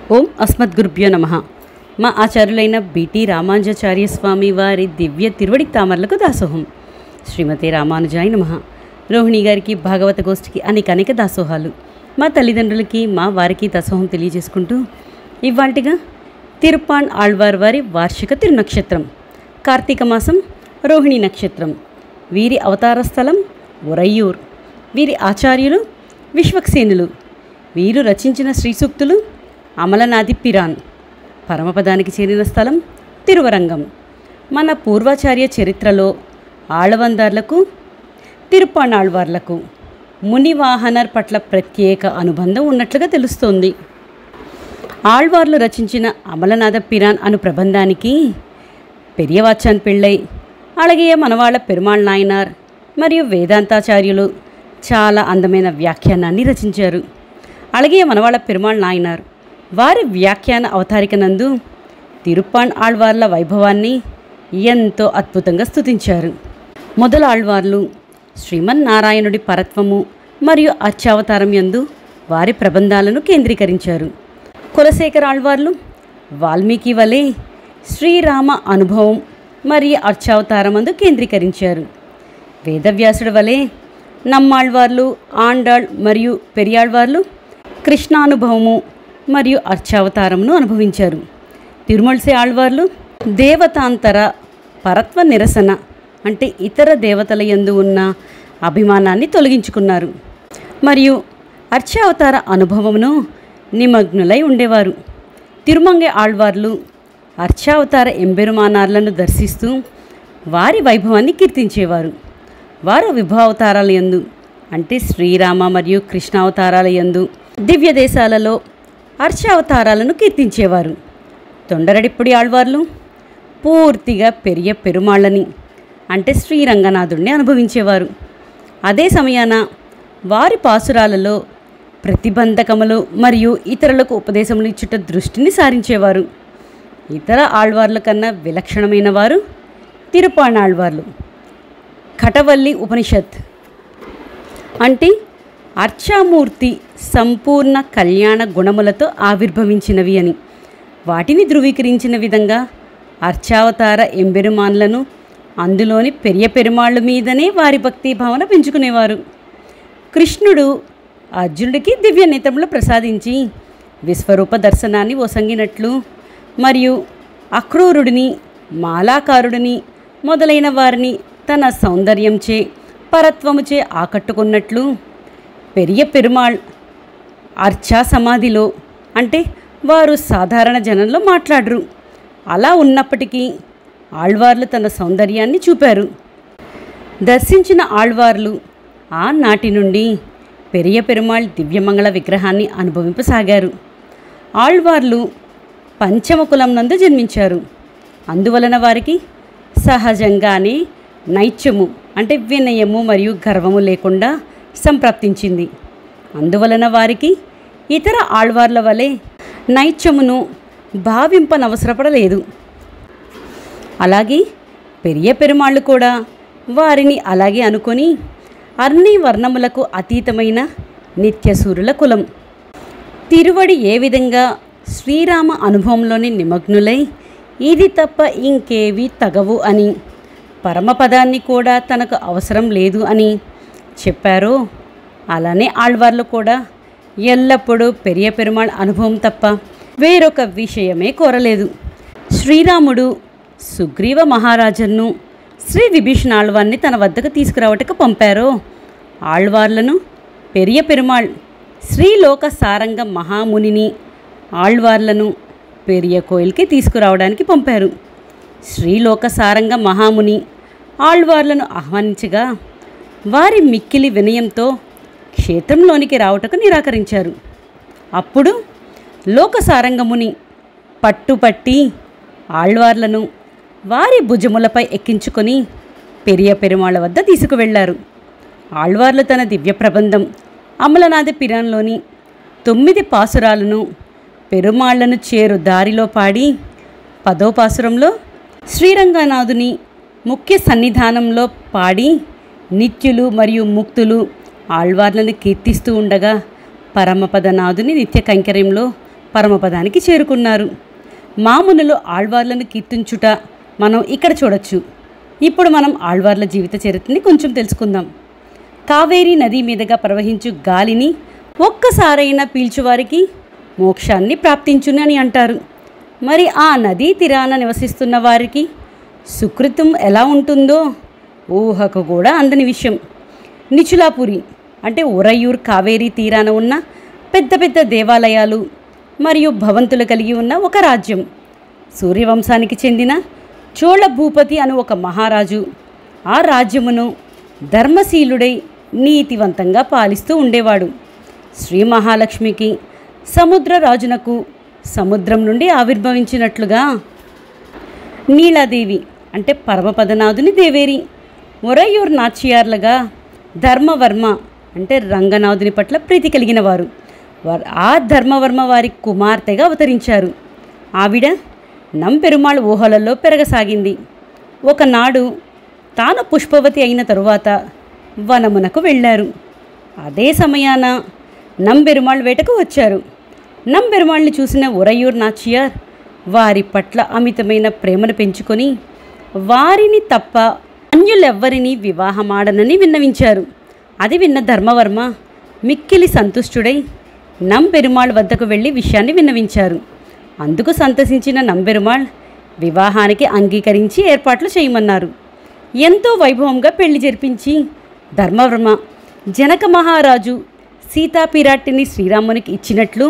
ఓం అస్మద్గురుభ్యో నమ మా ఆచార్యులైన బిటి రామానుజాచార్య స్వామి వారి దివ్య తిరువడి తామరలకు దాసోహం శ్రీమతి రామానుజాయ నమ రోహిణి గారికి భాగవత గోష్ఠికి అనేక అనేక దాసోహాలు మా తల్లిదండ్రులకి మా వారికి దాసోహం తెలియజేసుకుంటూ ఇవాల్టిగా తిరుపాన్ ఆళ్వార్ వారి వార్షిక తిరునక్షత్రం కార్తీక మాసం రోహిణి నక్షత్రం వీరి అవతార స్థలం ఉరయ్యూర్ వీరి ఆచార్యులు విశ్వక్సేనులు వీరు రచించిన శ్రీ సూక్తులు అమలనాది పిరాన్ పరమపదానికి చేరిన స్థలం తిరువరంగం మన పూర్వాచార్య చరిత్రలో ఆళ్వందార్లకు తిరుపాణాళ్వార్లకు మునివాహనర్ పట్ల ప్రత్యేక అనుబంధం ఉన్నట్లుగా తెలుస్తోంది ఆళ్వార్లు రచించిన అమలనాథ పిరాన్ అను ప్రబంధానికి పెరియవాచాన్ పిళ్ళై అళగియ మనవాళ్ళ పెరుమాళ్ నాయనార్ మరియు వేదాంతాచార్యులు చాలా అందమైన వ్యాఖ్యానాన్ని రచించారు అళగియ మనవాళ్ళ పెరుమాళ్ నాయనార్ వారి వ్యాఖ్యాన అవతారికనందు తిరుప్పాణ్ ఆళ్వార్ల వైభవాన్ని ఎంతో అద్భుతంగా స్తుతించారు మొదల ఆళ్వార్లు శ్రీమన్నారాయణుడి పరత్వము మరియు అర్చావతారం యందు వారి ప్రబంధాలను కేంద్రీకరించారు కులశేఖర ఆళ్వార్లు వాల్మీకి వలె శ్రీరామ అనుభవం మరియు అర్చావతారమందు కేంద్రీకరించారు వేదవ్యాసుడి వలె నమ్మాళ్వార్లు ఆండాళ్ మరియు పెరియాళ్వార్లు కృష్ణానుభవము మరియు అర్చావతారమును అనుభవించారు తిరుమలసే ఆళ్వార్లు దేవతాంతర పరత్వ నిరసన అంటే ఇతర దేవతల యందు ఉన్న అభిమానాన్ని తొలగించుకున్నారు మరియు అర్చావతార అనుభవమును నిమగ్నులై ఉండేవారు తిరుమంగ ఆళ్వార్లు అర్చావతార ఎంబెరుమానార్లను దర్శిస్తూ వారి వైభవాన్ని కీర్తించేవారు వారు విభావతారాల యందు అంటే శ్రీరామ మరియు కృష్ణావతారాల యందు దివ్య దేశాలలో అర్చావతారాలను కీర్తించేవారు తొండరడిప్పుడి ఆళ్వార్లు పూర్తిగా పెరియ పెరుమాళ్ళని అంటే శ్రీరంగనాథుడిని అనుభవించేవారు అదే సమయాన వారి పాసురాలలో ప్రతిబంధకములు మరియు ఇతరులకు ఉపదేశములు ఇచ్చుట దృష్టిని సారించేవారు ఇతర ఆళ్వార్ల కన్నా విలక్షణమైన వారు తిరుపాణాళ్వార్లు కటవల్లి ఉపనిషత్ అంటే అర్చామూర్తి సంపూర్ణ కళ్యాణ గుణములతో ఆవిర్భవించినవి అని వాటిని ధృవీకరించిన విధంగా అర్చావతార ఎంబెరుమాన్లను అందులోని పెరియ పెరుమాళ్ళ మీదనే వారి భక్తి భావన పెంచుకునేవారు కృష్ణుడు అర్జునుడికి దివ్య నేత్రములు ప్రసాదించి విశ్వరూప దర్శనాన్ని ఒసంగినట్లు మరియు అక్రూరుడిని మాలాకారుడిని మొదలైన వారిని తన సౌందర్యంచే పరత్వముచే ఆకట్టుకున్నట్లు పెరియ పెరుమాళ్ అర్చా సమాధిలో అంటే వారు సాధారణ జనంలో మాట్లాడరు అలా ఉన్నప్పటికీ ఆళ్వార్లు తన సౌందర్యాన్ని చూపారు దర్శించిన ఆళ్వార్లు ఆనాటి నుండి పెరియ పెరుమాళ్ దివ్యమంగళ విగ్రహాన్ని అనుభవింపసాగారు ఆళ్వార్లు పంచమ కులం నందు జన్మించారు అందువలన వారికి సహజంగానే నైత్యము అంటే వినయము మరియు గర్వము లేకుండా సంప్రాప్తించింది అందువలన వారికి ఇతర ఆళ్వార్ల వలె నైత్యమును భావింపనవసరపడలేదు అలాగే పెరియ పెరుమాళ్ళు కూడా వారిని అలాగే అనుకొని అన్ని వర్ణములకు అతీతమైన నిత్యసూరుల కులం తిరువడి ఏ విధంగా శ్రీరామ అనుభవంలోని నిమగ్నులై ఇది తప్ప ఇంకేవి తగవు అని పరమపదాన్ని కూడా తనకు అవసరం లేదు అని చెప్పారో అలానే ఆళ్వార్లు కూడా ఎల్లప్పుడూ పెరియ పెరుమాళ్ అనుభవం తప్ప వేరొక విషయమే కోరలేదు శ్రీరాముడు సుగ్రీవ మహారాజన్ను శ్రీ విభీషణ ఆళ్వార్ని తన వద్దకు తీసుకురావటకు పంపారో ఆళ్వార్లను పెరియ పెరుమాళ్ శ్రీలోక సారంగ మహామునిని ఆళ్వార్లను పెరియ కోయిల్కి తీసుకురావడానికి పంపారు శ్రీలోక సారంగ మహాముని ఆళ్వార్లను ఆహ్వానించగా వారి మిక్కిలి వినయంతో క్షేత్రంలోనికి రావటకు నిరాకరించారు అప్పుడు లోకసారంగముని పట్టుపట్టి ఆళ్వార్లను వారి భుజములపై ఎక్కించుకొని పెరియ పెరుమాళ్ళ వద్ద తీసుకువెళ్లారు ఆళ్వార్లు తన దివ్య ప్రబంధం అమలనాథ పిరాన్లోని తొమ్మిది పాసురాలను పెరుమాళ్లను చేరు దారిలో పాడి పదో పాసురంలో శ్రీరంగనాథుని ముఖ్య సన్నిధానంలో పాడి నిత్యులు మరియు ముక్తులు ఆళ్వార్లను కీర్తిస్తూ ఉండగా పరమపదనాథుని నిత్య కైంకర్యంలో పరమపదానికి చేరుకున్నారు మామునులు ఆళ్వార్లను కీర్తించుట మనం ఇక్కడ చూడొచ్చు ఇప్పుడు మనం ఆళ్వార్ల జీవిత చరిత్రని కొంచెం తెలుసుకుందాం కావేరీ నది మీదుగా ప్రవహించు గాలిని ఒక్కసారైనా పీల్చువారికి మోక్షాన్ని ప్రాప్తించును అని అంటారు మరి ఆ నదీ తీరాన నివసిస్తున్న వారికి సుకృతం ఎలా ఉంటుందో ఊహకు కూడా అందని విషయం నిచులాపురి అంటే ఉరయూర్ కావేరీ తీరాన ఉన్న పెద్ద పెద్ద దేవాలయాలు మరియు భవంతులు కలిగి ఉన్న ఒక రాజ్యం సూర్యవంశానికి చెందిన చోళ భూపతి అను ఒక మహారాజు ఆ రాజ్యమును ధర్మశీలుడై నీతివంతంగా పాలిస్తూ ఉండేవాడు శ్రీ మహాలక్ష్మికి సముద్ర రాజునకు సముద్రం నుండి ఆవిర్భవించినట్లుగా నీలాదేవి అంటే పరమపదనాథుని దేవేరి ఒరయూర్ నాచ్యార్లుగా ధర్మవర్మ అంటే రంగనాథుని పట్ల ప్రీతి కలిగిన వారు వారు ఆ ధర్మవర్మ వారి కుమార్తెగా అవతరించారు ఆవిడ నంపెరుమాళ్ ఊహలలో పెరగసాగింది ఒకనాడు తాను పుష్పవతి అయిన తరువాత వనమునకు వెళ్ళారు అదే సమయాన నంబెరుమాళ్ వేటకు వచ్చారు నంబెరుమాళ్ళని చూసిన ఉరయూర్ నాచియార్ వారి పట్ల అమితమైన ప్రేమను పెంచుకొని వారిని తప్ప అన్యులెవ్వరినీ వివాహమాడనని విన్నవించారు అది విన్న ధర్మవర్మ మిక్కిలి సంతుష్టుడై నంబెరుమాళ్ వద్దకు వెళ్ళి విషయాన్ని విన్నవించారు అందుకు సంతసించిన నంబెరుమాళ్ వివాహానికి అంగీకరించి ఏర్పాట్లు చేయమన్నారు ఎంతో వైభవంగా పెళ్లి జరిపించి ధర్మవర్మ జనక మహారాజు సీతాపిరాట్టిని శ్రీరామునికి ఇచ్చినట్లు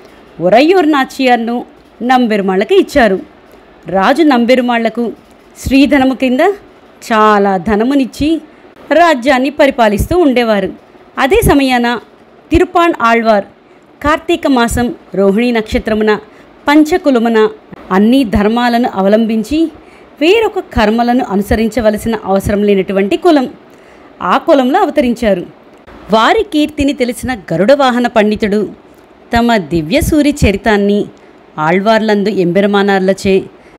ఉరయూర్ నాచియార్ను నంబెరుమాళ్ళకి ఇచ్చారు రాజు నంబెరుమాళ్లకు శ్రీధనము కింద చాలా ధనమునిచ్చి రాజ్యాన్ని పరిపాలిస్తూ ఉండేవారు అదే సమయాన తిరుపాన్ ఆళ్వార్ కార్తీక మాసం రోహిణీ నక్షత్రమున పంచకులమున అన్ని ధర్మాలను అవలంబించి వేరొక కర్మలను అనుసరించవలసిన అవసరం లేనటువంటి కులం ఆ కులంలో అవతరించారు వారి కీర్తిని తెలిసిన గరుడ వాహన పండితుడు తమ దివ్య సూరి చరితాన్ని ఆళ్వార్లందు ఎంబెరమానార్లచే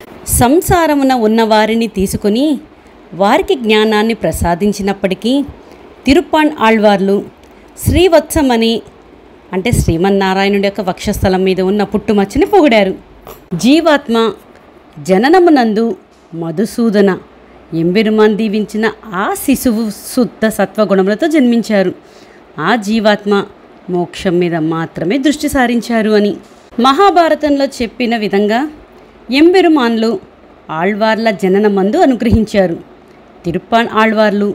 సంసారమున ఉన్న వారిని తీసుకుని వారికి జ్ఞానాన్ని ప్రసాదించినప్పటికీ తిరుపాన్ ఆళ్వార్లు శ్రీవత్సమని అంటే శ్రీమన్నారాయణుడి యొక్క వక్షస్థలం మీద ఉన్న పుట్టుమచ్చని పొగిడారు జీవాత్మ జననమునందు మధుసూదన ఎంబెరుమాన్ దీవించిన ఆ శిశువు శుద్ధ సత్వగుణములతో జన్మించారు ఆ జీవాత్మ మోక్షం మీద మాత్రమే దృష్టి సారించారు అని మహాభారతంలో చెప్పిన విధంగా ఎంబెరుమాన్లు ఆళ్వార్ల జననమందు అనుగ్రహించారు తిరుప్పాన్ ఆళ్వార్లు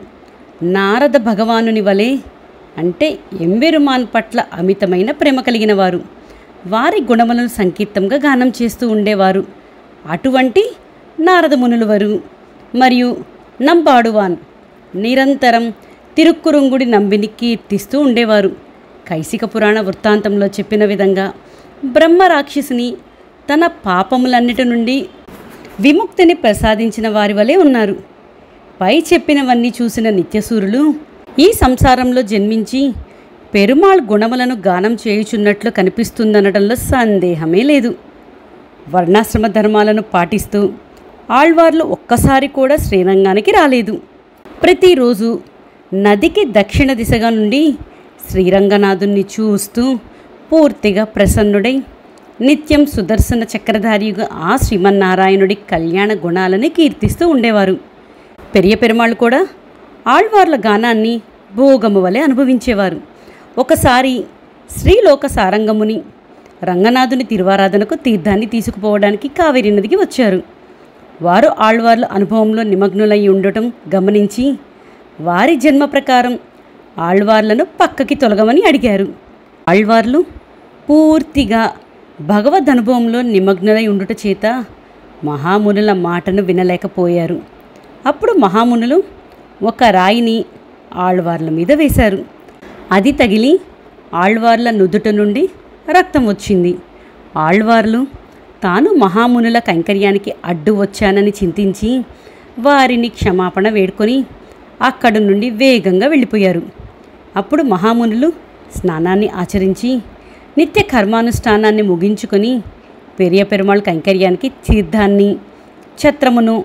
నారద భగవానుని వలె అంటే ఎంబెరుమాన్ పట్ల అమితమైన ప్రేమ కలిగిన వారు వారి గుణములను సంకీర్తంగా గానం చేస్తూ ఉండేవారు అటువంటి నారద మునులవరు మరియు నంబాడువాన్ నిరంతరం తిరుక్కురుంగుడి నంబిని కీర్తిస్తూ ఉండేవారు కైసిక పురాణ వృత్తాంతంలో చెప్పిన విధంగా బ్రహ్మ రాక్షసిని తన పాపములన్నిటి నుండి విముక్తిని ప్రసాదించిన వారి వలె ఉన్నారు పై చెప్పినవన్నీ చూసిన నిత్యసూరులు ఈ సంసారంలో జన్మించి పెరుమాళ్ గుణములను గానం చేయుచున్నట్లు కనిపిస్తుందనడంలో సందేహమే లేదు వర్ణాశ్రమ ధర్మాలను పాటిస్తూ ఆళ్వార్లు ఒక్కసారి కూడా శ్రీరంగానికి రాలేదు ప్రతిరోజు నదికి దక్షిణ దిశగా నుండి శ్రీరంగనాథుణ్ణి చూస్తూ పూర్తిగా ప్రసన్నుడై నిత్యం సుదర్శన చక్రధారిగా ఆ శ్రీమన్నారాయణుడి కళ్యాణ గుణాలని కీర్తిస్తూ ఉండేవారు పెరియ పెరుమాళ్ళు కూడా ఆళ్వార్ల గానాన్ని భోగము వలె అనుభవించేవారు ఒకసారి శ్రీలోక సారంగముని రంగనాథుని తిరువారాధనకు తీర్థాన్ని తీసుకుపోవడానికి కావేరి నదికి వచ్చారు వారు ఆళ్వార్ల అనుభవంలో నిమగ్నులై ఉండటం గమనించి వారి జన్మ ప్రకారం ఆళ్వార్లను పక్కకి తొలగమని అడిగారు ఆళ్వార్లు పూర్తిగా భగవద్ అనుభవంలో నిమగ్నులై ఉండుట చేత మహామునుల మాటను వినలేకపోయారు అప్పుడు మహామునులు ఒక రాయిని ఆళ్వార్ల మీద వేశారు అది తగిలి ఆళ్వార్ల నుదుట నుండి రక్తం వచ్చింది ఆళ్వార్లు తాను మహామునుల కైంకర్యానికి అడ్డు వచ్చానని చింతించి వారిని క్షమాపణ వేడుకొని అక్కడి నుండి వేగంగా వెళ్ళిపోయారు అప్పుడు మహామునులు స్నానాన్ని ఆచరించి నిత్య కర్మానుష్ఠానాన్ని ముగించుకొని పెరియ పెరుమాళ్ కైంకర్యానికి తీర్థాన్ని ఛత్రమును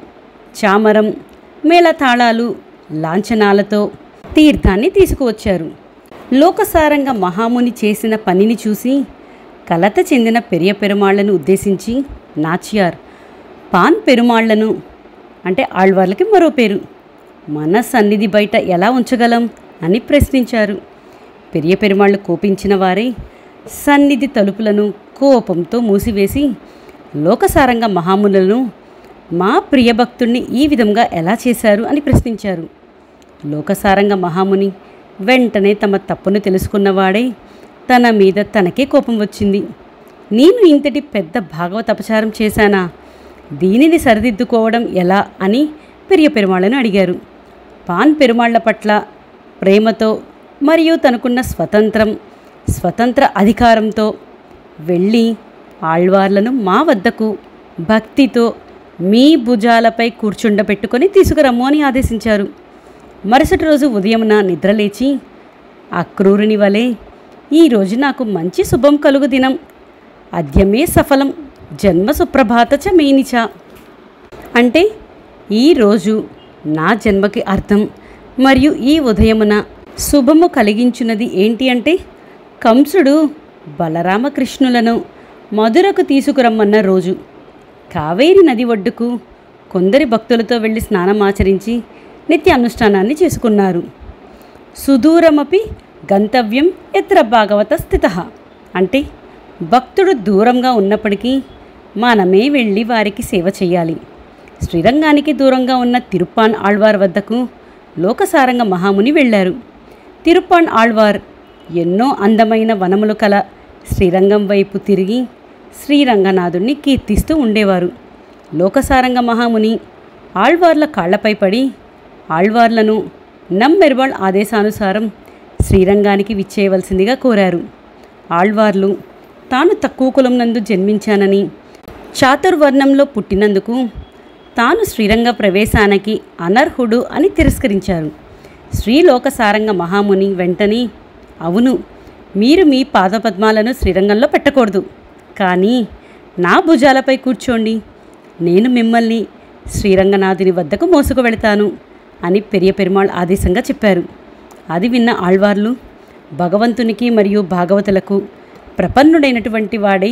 చామరం మేళతాళాలు లాంఛనాలతో తీర్థాన్ని తీసుకువచ్చారు లోకసారంగా మహాముని చేసిన పనిని చూసి కలత చెందిన పెరియ పెరుమాళ్లను ఉద్దేశించి నాచియార్ పాన్ పెరుమాళ్లను అంటే ఆళ్వార్లకి మరో పేరు మన సన్నిధి బయట ఎలా ఉంచగలం అని ప్రశ్నించారు పెరియ పెరుమాళ్ళు కోపించిన వారే సన్నిధి తలుపులను కోపంతో మూసివేసి లోకసారంగ మహామునులను మా ప్రియభక్తుణ్ణి ఈ విధంగా ఎలా చేశారు అని ప్రశ్నించారు లోకసారంగ మహాముని వెంటనే తమ తప్పును తెలుసుకున్నవాడే తన మీద తనకే కోపం వచ్చింది నేను ఇంతటి పెద్ద భాగవత అపచారం చేశానా దీనిని సరిదిద్దుకోవడం ఎలా అని పెరియ పెరుమాళ్ళను అడిగారు పాన్ పెరుమాళ్ల పట్ల ప్రేమతో మరియు తనకున్న స్వతంత్రం స్వతంత్ర అధికారంతో వెళ్ళి ఆళ్వార్లను మా వద్దకు భక్తితో మీ భుజాలపై కూర్చుండబెట్టుకొని తీసుకురమ్ము అని ఆదేశించారు మరుసటి రోజు ఉదయమున నిద్రలేచి అక్రూరుని వలె ఈరోజు నాకు మంచి శుభం కలుగు దినం అద్యమే సఫలం జన్మ సుప్రభాత చ మేనిచ అంటే ఈరోజు నా జన్మకి అర్థం మరియు ఈ ఉదయమున శుభము కలిగించున్నది ఏంటి అంటే కంసుడు బలరామకృష్ణులను మధురకు తీసుకురమ్మన్న రోజు కావేరి నది ఒడ్డుకు కొందరి భక్తులతో వెళ్ళి స్నానమాచరించి నిత్య అనుష్ఠానాన్ని చేసుకున్నారు సుదూరమపి గంతవ్యం ఎత్ర భాగవత స్థిత అంటే భక్తుడు దూరంగా ఉన్నప్పటికీ మనమే వెళ్ళి వారికి సేవ చేయాలి శ్రీరంగానికి దూరంగా ఉన్న తిరుప్పాన్ ఆళ్వార్ వద్దకు లోకసారంగ మహాముని వెళ్ళారు తిరుప్పాన్ ఆళ్వార్ ఎన్నో అందమైన వనములు కల శ్రీరంగం వైపు తిరిగి శ్రీరంగనాథుణ్ణి కీర్తిస్తూ ఉండేవారు లోకసారంగ మహాముని ఆళ్వార్ల కాళ్లపై పడి ఆళ్వార్లను నమ్మెర్వాళ్ ఆదేశానుసారం శ్రీరంగానికి విచ్చేయవలసిందిగా కోరారు ఆళ్వార్లు తాను తక్కువ కులం నందు జన్మించానని చాతుర్వర్ణంలో పుట్టినందుకు తాను శ్రీరంగ ప్రవేశానికి అనర్హుడు అని తిరస్కరించారు శ్రీలోకసారంగ మహాముని వెంటనే అవును మీరు మీ పాదపద్మాలను శ్రీరంగంలో పెట్టకూడదు కానీ నా భుజాలపై కూర్చోండి నేను మిమ్మల్ని శ్రీరంగనాథుని వద్దకు మోసుకు వెళతాను అని పెరియ పెరుమాళ్ ఆదేశంగా చెప్పారు అది విన్న ఆళ్వార్లు భగవంతునికి మరియు భాగవతులకు ప్రపన్నుడైనటువంటి వాడై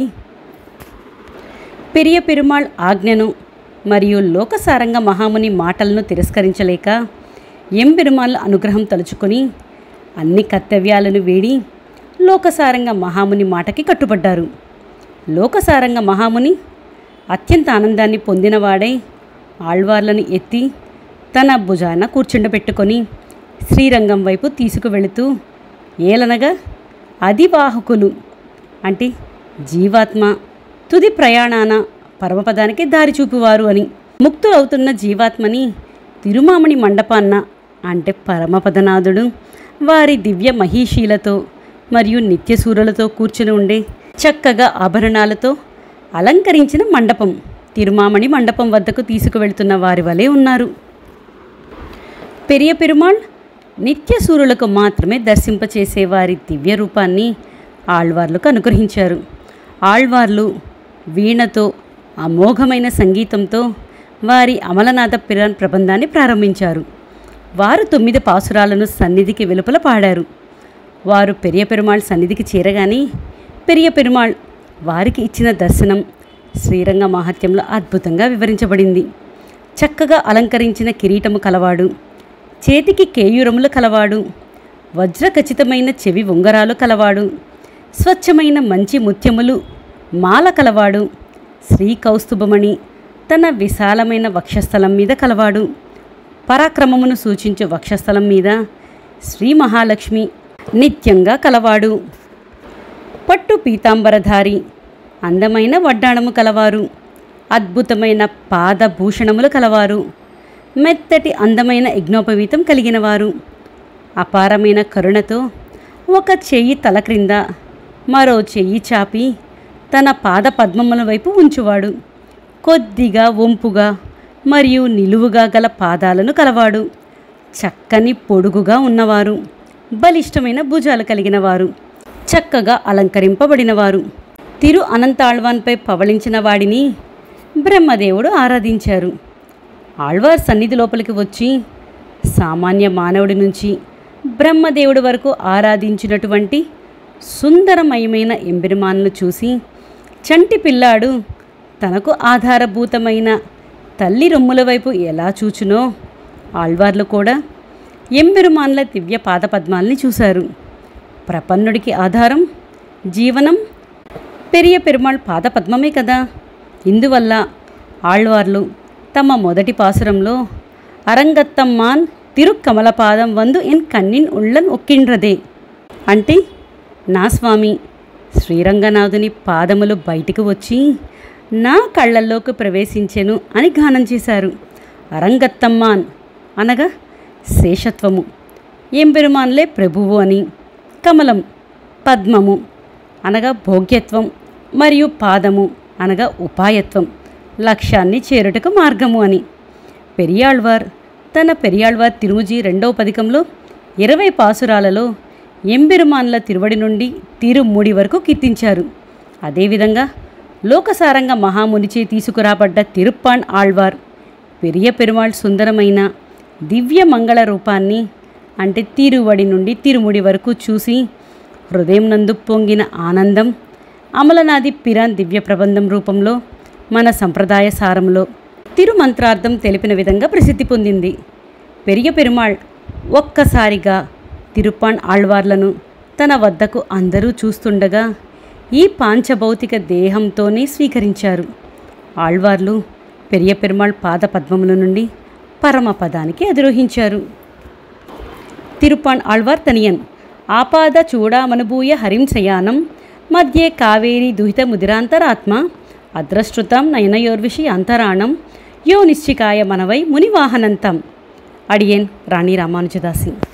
పెరియ పెరుమాళ్ ఆజ్ఞను మరియు లోకసారంగ మహాముని మాటలను తిరస్కరించలేక ఎం పెరుమాళ్ళ అనుగ్రహం తలుచుకొని అన్ని కర్తవ్యాలను వేడి లోకసారంగ మహాముని మాటకి కట్టుబడ్డారు లోకసారంగ మహాముని అత్యంత ఆనందాన్ని పొందినవాడై ఆళ్వార్లను ఎత్తి తన భుజాన కూర్చుండబెట్టుకొని శ్రీరంగం వైపు తీసుకువెళుతూ ఏలనగా అధివాహకులు అంటే జీవాత్మ తుది ప్రయాణాన పరమపదానికి దారి చూపువారు అని ముక్తులవుతున్న జీవాత్మని తిరుమామణి మండపాన్న అంటే పరమపదనాథుడు వారి దివ్య మహిషీలతో మరియు నిత్యసూరులతో కూర్చుని ఉండే చక్కగా ఆభరణాలతో అలంకరించిన మండపం తిరుమామణి మండపం వద్దకు తీసుకువెళ్తున్న వారి వలె ఉన్నారు పెరియ పెరుమాళ్ నిత్యసూరులకు మాత్రమే దర్శింపచేసే వారి దివ్య రూపాన్ని ఆళ్వార్లకు అనుగ్రహించారు ఆళ్వార్లు వీణతో అమోఘమైన సంగీతంతో వారి అమలనాథ పిరాన్ ప్రబంధాన్ని ప్రారంభించారు వారు తొమ్మిది పాసురాలను సన్నిధికి వెలుపల పాడారు వారు పెరియ పెరుమాళ్ సన్నిధికి చేరగానే పెరియ పెరుమాళ్ వారికి ఇచ్చిన దర్శనం శ్రీరంగ మహత్యంలో అద్భుతంగా వివరించబడింది చక్కగా అలంకరించిన కిరీటము కలవాడు చేతికి కేయూరములు కలవాడు వజ్రఖచితమైన చెవి ఉంగరాలు కలవాడు స్వచ్ఛమైన మంచి ముత్యములు మాల కలవాడు శ్రీ కౌస్తుభమణి తన విశాలమైన వక్షస్థలం మీద కలవాడు పరాక్రమమును సూచించు వక్షస్థలం మీద శ్రీ మహాలక్ష్మి నిత్యంగా కలవాడు పట్టు పీతాంబరధారి అందమైన వడ్డాణము కలవారు అద్భుతమైన పాదభూషణములు కలవారు మెత్తటి అందమైన యజ్ఞోపవీతం కలిగినవారు అపారమైన కరుణతో ఒక చెయ్యి తల క్రింద మరో చెయ్యి చాపి తన పాద పద్మముల వైపు ఉంచువాడు కొద్దిగా వంపుగా మరియు నిలువుగా గల పాదాలను కలవాడు చక్కని పొడుగుగా ఉన్నవారు బలిష్టమైన భుజాలు కలిగిన వారు చక్కగా అలంకరింపబడినవారు తిరు అనంతాళ్వాన్పై పవళించిన వాడిని బ్రహ్మదేవుడు ఆరాధించారు ఆళ్వార్ సన్నిధి లోపలికి వచ్చి సామాన్య మానవుడి నుంచి బ్రహ్మదేవుడి వరకు ఆరాధించినటువంటి సుందరమయమైన ఎంబెరుమాన్లు చూసి చంటి పిల్లాడు తనకు ఆధారభూతమైన తల్లి రొమ్ముల వైపు ఎలా చూచునో ఆళ్వార్లు కూడా ఎంబెరుమాన్ల దివ్య పాదపద్మాల్ని చూశారు ప్రపన్నుడికి ఆధారం జీవనం పెరియ పెరుమాళ్ పాదపద్మమే కదా ఇందువల్ల ఆళ్వార్లు తమ మొదటి పాసురంలో అరంగత్తమ్మాన్ తిరుక్కమలపాదం వందు ఎన్ కన్నిన్ ఉళ్ళన్ ఒక్కిండ్రదే అంటే నా స్వామి శ్రీరంగనాథుని పాదములు బయటికి వచ్చి నా కళ్ళల్లోకి ప్రవేశించెను అని గానం చేశారు అరంగత్తమ్మాన్ అనగా శేషత్వము ఎంబెరుమాన్లే ప్రభువు అని కమలం పద్మము అనగా భోగ్యత్వం మరియు పాదము అనగా ఉపాయత్వం లక్ష్యాన్ని చేరుటకు మార్గము అని పెరియాళ్వార్ తన పెరియాళ్వార్ తిరుముజి రెండవ పథకంలో ఇరవై పాసురాలలో ఎంబెరుమాన్ల తిరువడి నుండి తిరుముడి వరకు కీర్తించారు అదేవిధంగా లోకసారంగ మహామునిచే తీసుకురాబడ్డ తిరుప్పాన్ ఆళ్వార్ పెరియ పెరుమాళ్ సుందరమైన దివ్య మంగళ రూపాన్ని అంటే తిరువడి నుండి తిరుముడి వరకు చూసి హృదయం నందు పొంగిన ఆనందం అమలనాది పిరాన్ దివ్య ప్రబంధం రూపంలో మన సంప్రదాయ సారంలో తిరుమంత్రార్థం తెలిపిన విధంగా ప్రసిద్ధి పొందింది పెరియ పెరుమాళ్ ఒక్కసారిగా తిరుపాన్ ఆళ్వార్లను తన వద్దకు అందరూ చూస్తుండగా ఈ పాంచభౌతిక దేహంతోనే స్వీకరించారు ఆళ్వార్లు పెరియ పెరుమాళ్ పాద పద్మముల నుండి పరమపదానికి అధిరోహించారు తిరుపాన్ ఆళ్వార్ తనియన్ ఆపాద చూడామనుభూయ హరిం శయానం మధ్యే కావేరీ దుహిత ముదిరాంతరాత్మ అద్రశ్రుతం నయనయోర్విషి అంతరాణం యో నిశ్చికాయ మనవై మునివాహనంతం అడియన్ రాణి రామానుజదాసి